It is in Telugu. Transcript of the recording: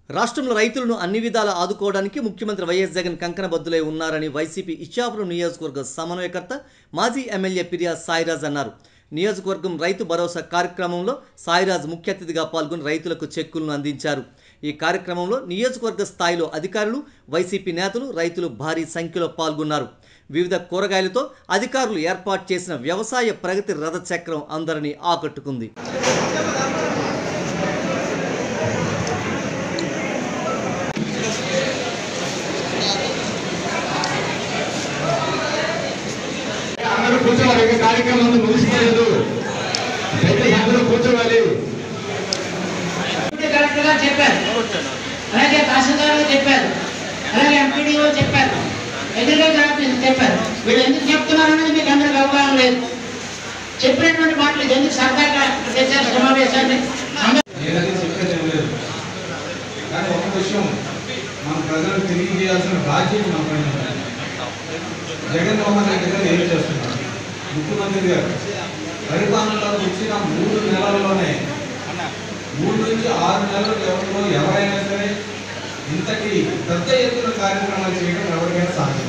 రాష్ట్రంలో రైతులను అన్ని విధాలా ఆదుకోవడానికి ముఖ్యమంత్రి వైఎస్ జగన్ కంకణబద్దులై ఉన్నారని వైసీపీ ఇచ్చాపురం నియోజకవర్గ సమన్వయకర్త మాజీ ఎమ్మెల్యే పిరియా సాయిరాజ్ అన్నారు నియోజకవర్గం రైతు భరోసా కార్యక్రమంలో సాయిరాజ్ ముఖ్య అతిథిగా పాల్గొని రైతులకు చెక్కులను అందించారు ఈ కార్యక్రమంలో నియోజకవర్గ స్థాయిలో అధికారులు వైసీపీ నేతలు రైతులు భారీ సంఖ్యలో పాల్గొన్నారు వివిధ కూరగాయలతో అధికారులు ఏర్పాటు చేసిన వ్యవసాయ ప్రగతి రథ చక్రం అందరినీ ఆకట్టుకుంది అందరూ కూర్చోవాలి ఇంకా కార్యక్రమం అంతా ముగిసిపోలేదు దయచేసి అందరూ కూర్చోవాలి డిప్యూటీ కలెక్టర్ గారు చెప్పారు అలాగే తహసీల్దార్ గారు చెప్పారు అలాగే ఎంపీడీఓ చెప్పారు అగ్రికల్చర్ ఆఫీసర్ చెప్పారు వీళ్ళు ఎందుకు చెప్తున్నారు అనేది మీకు అందరికి అవగాహన లేదు చెప్పినటువంటి మాటలు ఇది ఎందుకు సరదాగా చేశారు సమావేశాన్ని అందరూ నేనది చెప్పేది ఏం లేదు కానీ ఒక విషయం మన ప్రజలకు తెలియజేయాల్సిన బాధ్యత మన పైన ఉంది. జగన్మోహన్ రెడ్డి గారు ఏం చేస్తున్నారు ముఖ్యమంత్రి గారు పరిపాలనలోకి వచ్చిన మూడు నెలల్లోనే మూడు నుంచి ఆరు నెలల వ్యవధిలో ఎవరైనా సరే ఇంతటి పెద్ద ఎత్తున కార్యక్రమాలు చేయడం ఎవరికైనా సాధ్యం